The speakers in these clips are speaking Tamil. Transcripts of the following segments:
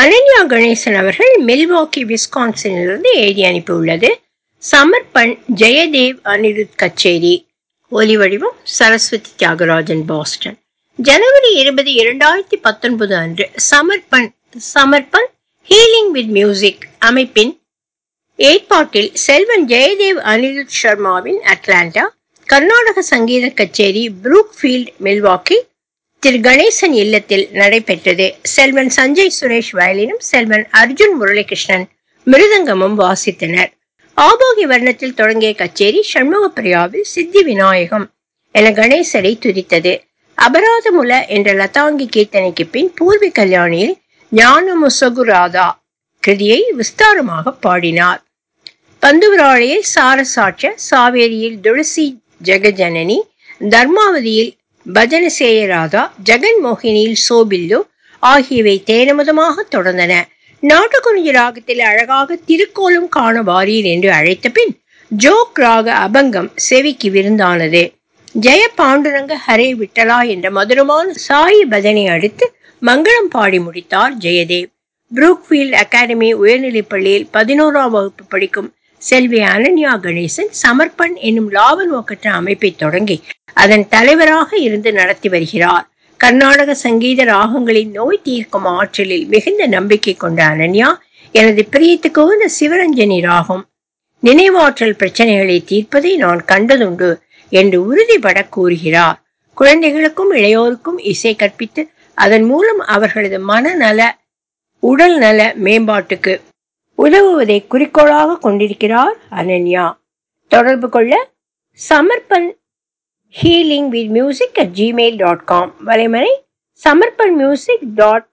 அனன்யா கணேசன் அவர்கள் மில்வாக்கி விஸ்கான்சினிலிருந்து எழுதி அனுப்பியுள்ளது சமர்பன் ஜெயதேவ் அனிருத் கச்சேரி ஒலி வடிவம் சரஸ்வதி தியாகராஜன் பாஸ்டன் ஜனவரி இருபது இரண்டாயிரத்தி பத்தொன்பது அன்று Samarpan Samarpan healing with music அமைப்பின் ஏற்பாட்டில் செல்வன் ஜெயதேவ் அனிருத் சர்மாவின் அட்லாண்டா கர்நாடக சங்கீத கச்சேரி புரூக்ஃபீல்ட் மில்வாக்கி திரு கணேசன் இல்லத்தில் நடைபெற்றது செல்வன் சஞ்சய் சுரேஷ் வயலினும் செல்வன் அர்ஜுன் முரளிகிருஷ்ணன் மிருதங்கமும் வாசித்தனர் ஆபோகி வர்ணத்தில் தொடங்கிய கச்சேரி சண்முகப்பிரியாவில் சித்தி விநாயகம் என கணேசரை துதித்தது அபராதமுல என்ற லதாங்கி கீர்த்தனைக்கு பின் பூர்வி கல்யாணியில் ஞானமுசகுராதா கிருதியை விஸ்தாரமாக பாடினார் பந்துவராளியில் சாரசாட்ச சாவேரியில் துளசி ஜெகஜனனி தர்மாவதியில் பஜனசேய ராதா ஜெகன் மோகினியில் சோபில்லு ஆகியவை தேனமுதமாக தொடர்ந்தன நாட்டுக்குறிஞ்சி ராகத்தில் அழகாக திருக்கோலம் காண வாரீர் என்று அழைத்த பின் ஜோக் ராக அபங்கம் செவிக்கு விருந்தானது ஜெய பாண்டுரங்க ஹரே விட்டலா என்ற மதுரமான சாயி பஜனை அடுத்து மங்களம் பாடி முடித்தார் ஜெயதேவ் புரூக்ஃபீல்ட் அகாடமி உயர்நிலைப் பள்ளியில் பதினோராம் வகுப்பு படிக்கும் செல்வி அனன்யா கணேசன் சமர்ப்பன் என்னும் லாப நோக்கற்ற அமைப்பை தொடங்கி அதன் தலைவராக இருந்து நடத்தி வருகிறார் கர்நாடக சங்கீத ராகங்களின் நோய் தீர்க்கும் ஆற்றலில் மிகுந்த நம்பிக்கை கொண்ட அனன்யா எனது பிரியத்துக்கு உகந்த சிவரஞ்சனி ராகம் நினைவாற்றல் பிரச்சனைகளை தீர்ப்பதை நான் கண்டதுண்டு என்று உறுதிபட கூறுகிறார் குழந்தைகளுக்கும் இளையோருக்கும் இசை கற்பித்து அதன் மூலம் அவர்களது மனநல உடல் நல மேம்பாட்டுக்கு உதவுவதை குறிக்கோளாக கொண்டிருக்கிறார் அனன்யா தொடர்பு கொள்ள Samarpan healing with music at gmail dot com வலைமறை Samarpan music dot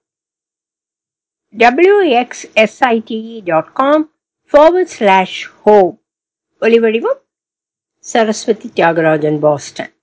W X S I T E dot com forward slash home ஒலிவடிவம் சரஸ்வதி தியாகராஜன் பாஸ்டன்